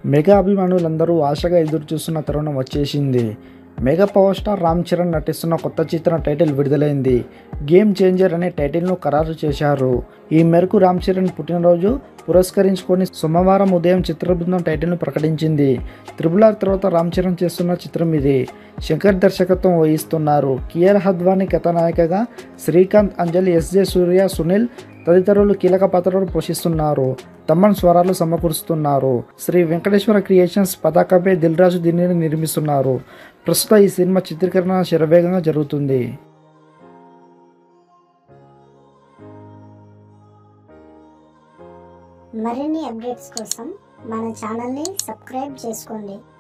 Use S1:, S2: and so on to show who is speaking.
S1: mega అభిమానులందరూ ఆశగా ఎదురుచూస్తున్న తరుణం వచ్చేసింది mega power star Ram Charan నటిస్తున్న కొత్త చిత్రం టైటిల్ విడుదలైంది గేమ్ చేంజర్ అనే టైటిల్ను ఖరారు చేశారు ఈ మేరకు రామ్ చరణ్ పుట్టినరోజు పురస్కరించుకొని సోమవారం ఉదయం చిత్ర బృందం టైటిల్ను ప్రకటించింది త్రిబుల్ ఆర్ తర్వాత రామ్ చరణ్ చేస్తున్న చిత్రం ఇది శంకర్ దర్శకత్వం వహిస్తున్నారు కియర్ హద్వాని కథానాయికగా శ్రీకాంత్ అంజలి ఎస్జే సూర్య సునీల్ తదితరులు కీలక పాత్రలు పోషిస్తున్నారు తమ్మన్ స్వరాలు సమకూరుస్తున్నారు శ్రీ వెంకటేశ్వర క్రియేషన్స్ పతాకపై దిల్ రాజు దీనిని నిర్మిస్తున్నారు ప్రస్తుతం ఈ సినిమా చిత్రీకరణ శరవేగంగా జరుగుతుంది
S2: మరిన్ని అప్డేట్స్ కోసం మన ఛానల్ని సబ్స్క్రైబ్ చేసుకోండి